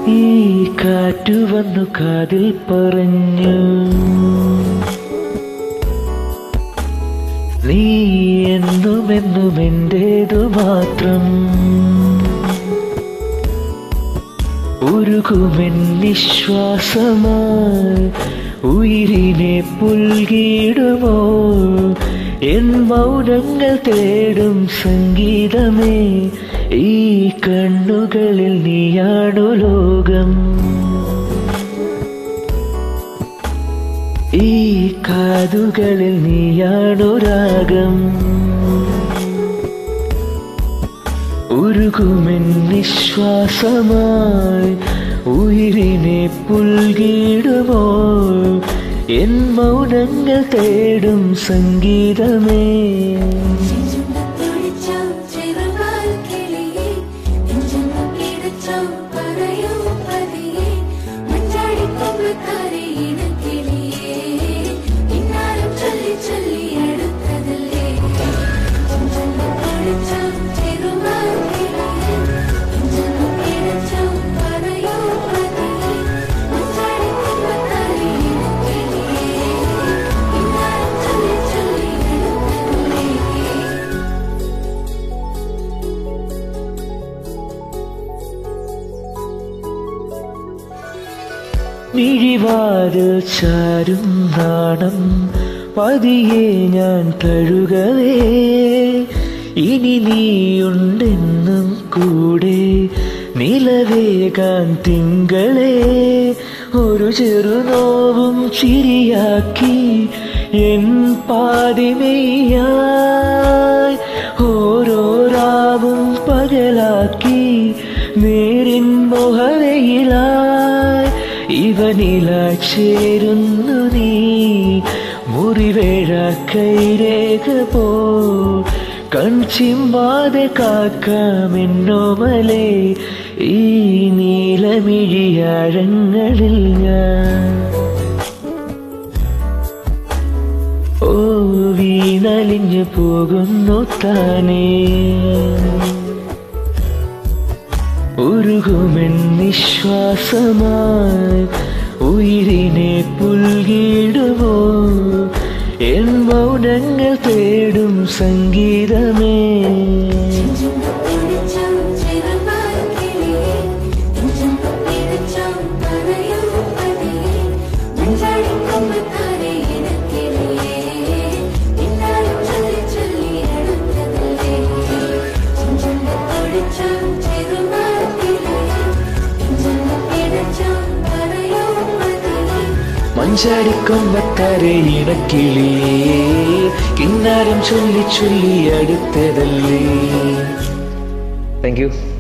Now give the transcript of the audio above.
ഈ കാറ്റു വന്നു കാതിൽ പറഞ്ഞു നീ എന്നുമെന്നും എന്റേതു മാത്രം ഉരുകുമെൻ നിശ്വാസമായി ഉയിരിനെ പുൽകിടുമോ എൻ മൗനങ്ങൾ തേടും സംഗീതമേ ഈ കണ്ണുകളിൽ നീയാണു ലോകം ഈ കാതുകളിൽ നീയാണു രാഗം ഉരുകുമെൻ നിശ്വാസമായി ഉയിരിനെ പുൽകിടുമോ എൻ മൗനങ്ങൾ തേടും സംഗീതമേ തുടിച്ചോ ചെറുകാൽ കിളിയേ നെഞ്ചെന്ന് പിടിച്ചോ പറയൂ പതിയേ മഞ്ചാടിക്കൊമ്പ് കരയിന കിളിയേ ഇന്നാലും ചൊല്ലി ചൊല്ലി അടുത്തതല്ലേ നെഞ്ചെന്ന് തുടിച്ചോ ചെറുകാൽ കിളിയേ നെഞ്ചെന്ന് പിടിച്ചോ പറയൂ പതിയേ മഞ്ചാടിക്കൊമ്പ് കരയിന കിളിയേ ഇന്നാലും ചൊല്ലി ചൊല്ലി അടുത്തതല്ലേ മിഴിവാതിൽ ചാരും നാണം പതിയെ ഞാൻ കഴുകവേ ഇനി നീയുണ്ടെന്നും കൂടെ നിലവേകാൻ തിങ്കളെ ഒരു ചെറുനോവും ചിരിയാക്കി എൻ പാതിമയായി ഓരോ രാവും പകലാക്കി നേരിൻ മുഖവയിലായി ഇവനില ചേരുന്നു നീ മുറിവേഴ കൈരേഖ പോ കൺചിമ്പാതെ കാക്കാമെന്നോമലെ ഈ നീലമിഴിയാഴങ്ങളിൽ ഞാൻ ഓ വീണലിഞ്ഞു പോകുന്നു താനേ ഉരുകുമെൻ നിശ്വാസമായി ഉയിരിനെ പുൽകിടുമോ എൻ മൗനങ്ങൾ തേടും സംഗീതമേ പിടിച്ചോ ചെറുപാൽ കിളിയേ നെഞ്ചെന്ന് പിടിച്ചോ പറയൂ പതിയേ മഞ്ചാടിക്കൊമ്പ് കരയിന കിളിയേ ഇന്നാലും ചൊല്ലി ചൊല്ലി അടുത്തതല്ലേ നെഞ്ചെന്ന് പിടിച്ചോ ചെറുപാൽ കിളിയേ നെഞ്ചെന്ന് പിടിച്ചോ പറയൂ പതിയേ മഞ്ചാടിക്കൊമ്പത്തരെ ഇണക്കിളിയേ കിന്നാരം ചൊല്ലി ചൊല്ലി അടുത്തതല്ലേ താങ്ക് യു